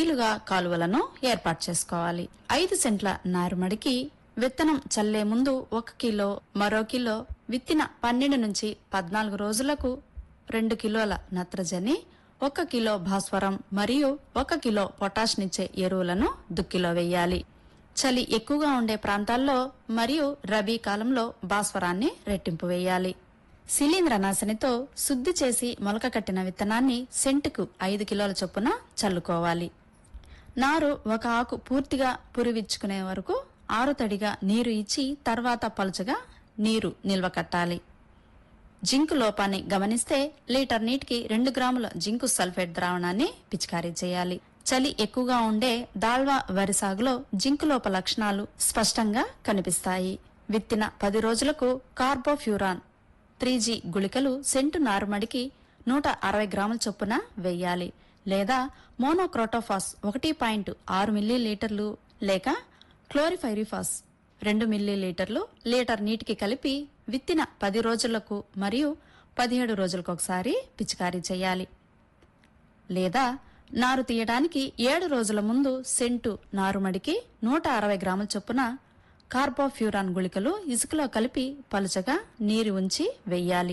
వీలుగా కాలువలను ఏర్పాటు చేసుకోవాలి ఐదు సెంట్ల నారుమడికి విత్తనం చల్లే ముందు ఒక కిలో మరో కిలో విత్తిన పన్నెండు నుంచి పద్నాలుగు రోజులకు రెండు కిలోల నత్రజని ఒక కిలో భాస్వరం మరియు ఒక కిలో పొటాష్నిచ్చే ఎరువులను దుక్కిలో వేయాలి చలి ఎక్కువగా ఉండే ప్రాంతాల్లో మరియు రబీ కాలంలో భాస్వరాన్ని రెట్టింపు వేయాలి శిలీంద్రనాశనితో శుద్ధి చేసి మొలక కట్టిన విత్తనాన్ని సెంటుకు ఐదు కిలోల చొప్పున చల్లుకోవాలి నారు ఒక ఆకు పూర్తిగా పురివిచ్చుకునే వరకు ఆరుతడిగా నీరు ఇచ్చి తర్వాత పలుచగా నీరు నిల్వ కట్టాలి జింకు లోపాన్ని గమనిస్తే లీటర్ నీటికి రెండు గ్రాముల జింకు సల్ఫేట్ ద్రావణాన్ని పిచికారీ చేయాలి చలి ఎక్కువగా ఉండే దాల్వా వరి సాగులో జింకు లోప లక్షణాలు స్పష్టంగా కనిపిస్తాయి విత్తిన పది రోజులకు కార్బోఫ్యూరాన్ త్రీ జీ గుళికలు సెంటు నారుమడికి నూట అరవై గ్రాముల చొప్పున వెయ్యాలి లేదా మోనోక్రోటోఫాస్ ఒకటి పాయింట్ ఆరు మిల్లీలీటర్లు లేక క్లోరిఫైరిఫాస్ రెండు మిల్లీలీటర్లు లీటర్ నీటికి కలిపి విత్తిన పది రోజులకు మరియు పదిహేడు రోజులకు ఒకసారి పిచికారీ చేయాలి లేదా నారు తీయడానికి ఏడు రోజుల ముందు సెంటు నారుమడికి నూట అరవై గ్రాముల చొప్పున కార్బోఫ్యూరాన్ గుళికలు ఇసుకలో కలిపి పలుచగా నీరు ఉంచి వెయ్యాలి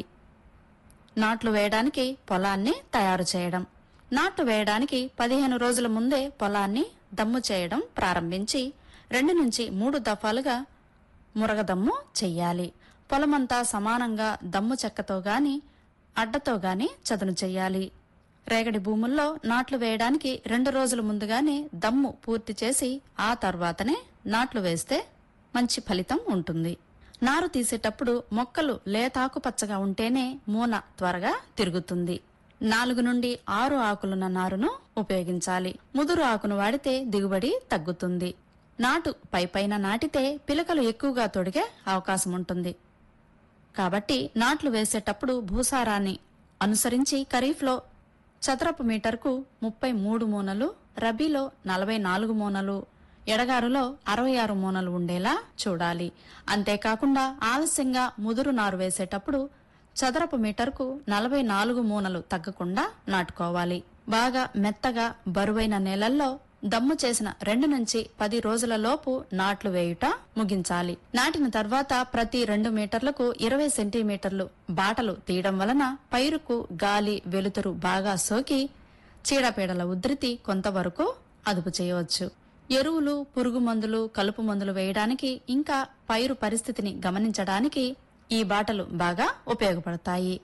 నాట్లు వేయడానికి పొలాన్ని తయారు చేయడం నాట్లు వేయడానికి పదిహేను రోజుల ముందే పొలాన్ని దమ్ము చేయడం ప్రారంభించి రెండు నుంచి మూడు దఫాలుగా మురగదమ్ము చెయ్యాలి పొలమంతా సమానంగా దమ్ము చెక్కతో గాని అడ్డతో గాని చదును చెయ్యాలి రేగడి భూముల్లో నాట్లు వేయడానికి రెండు రోజుల ముందుగానే దమ్ము పూర్తి చేసి ఆ తర్వాతనే నాట్లు వేస్తే మంచి ఫలితం ఉంటుంది నారు తీసేటప్పుడు మొక్కలు లేతాకుపచ్చగా ఉంటేనే మూన త్వరగా తిరుగుతుంది నాలుగు నుండి ఆరు ఆకులున్న నారును ఉపయోగించాలి ముదురు ఆకును వాడితే దిగుబడి తగ్గుతుంది నాటు పైపైన నాటితే పిలకలు ఎక్కువగా తొడిగే అవకాశం ఉంటుంది కాబట్టి నాట్లు వేసేటప్పుడు భూసారాన్ని అనుసరించి ఖరీఫ్లో చదరపు మీటర్కు ముప్పై మూడు మూనలు రబీలో నలభై నాలుగు మూనలు ఎడగారులో అరవై ఆరు మూనలు ఉండేలా చూడాలి అంతేకాకుండా ఆలస్యంగా ముదురు నారు వేసేటప్పుడు చదరపు మీటర్కు నలభై నాలుగు మూనలు తగ్గకుండా నాటుకోవాలి బాగా మెత్తగా బరువైన నేలల్లో దమ్ము చేసిన రెండు నుంచి పది రోజుల లోపు నాట్లు వేయుట ముగించాలి నాటిన తర్వాత ప్రతి రెండు మీటర్లకు ఇరవై సెంటీమీటర్లు బాటలు తీయడం వలన పైరుకు గాలి వెలుతురు బాగా సోకి చీడపీడల ఉధృతి కొంతవరకు అదుపు చేయవచ్చు ఎరువులు పురుగు మందులు కలుపు మందులు వేయడానికి ఇంకా పైరు పరిస్థితిని గమనించడానికి ఈ బాటలు బాగా ఉపయోగపడతాయి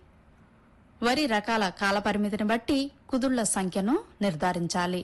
వరి రకాల కాలపరిమితిని బట్టి కుదుళ్ల సంఖ్యను నిర్ధారించాలి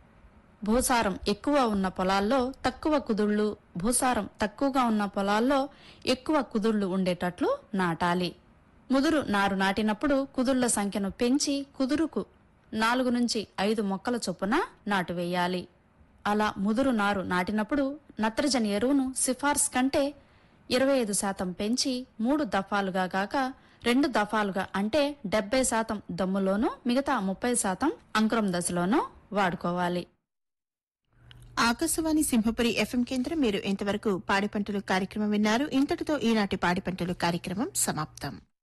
భూసారం ఎక్కువ ఉన్న పొలాల్లో తక్కువ కుదుళ్లు భూసారం తక్కువగా ఉన్న పొలాల్లో ఎక్కువ కుదుళ్లు ఉండేటట్లు నాటాలి ముదురు నారు నాటినప్పుడు కుదుళ్ల సంఖ్యను పెంచి కుదురుకు నాలుగు నుంచి ఐదు మొక్కల చొప్పున నాటు వేయాలి అలా ముదురు నారు నాటినప్పుడు నత్రజని ఎరువును సిఫార్సు కంటే ఇరవై ఐదు శాతం పెంచి మూడు దఫాలుగా గాక రెండు దఫాలుగా అంటే డెబ్బై శాతం దమ్ములోనూ మిగతా ముప్పై శాతం అంకురం దశలోనూ వాడుకోవాలి ఆకాశవాణి సింహపురి ఎఫ్ఎం కేంద్రం మీరు ఇంతవరకు పాడి పంటలు కార్యక్రమం విన్నారు ఇంతటితో ఈనాటి పాడి పంటలు కార్యక్రమం సమాప్తం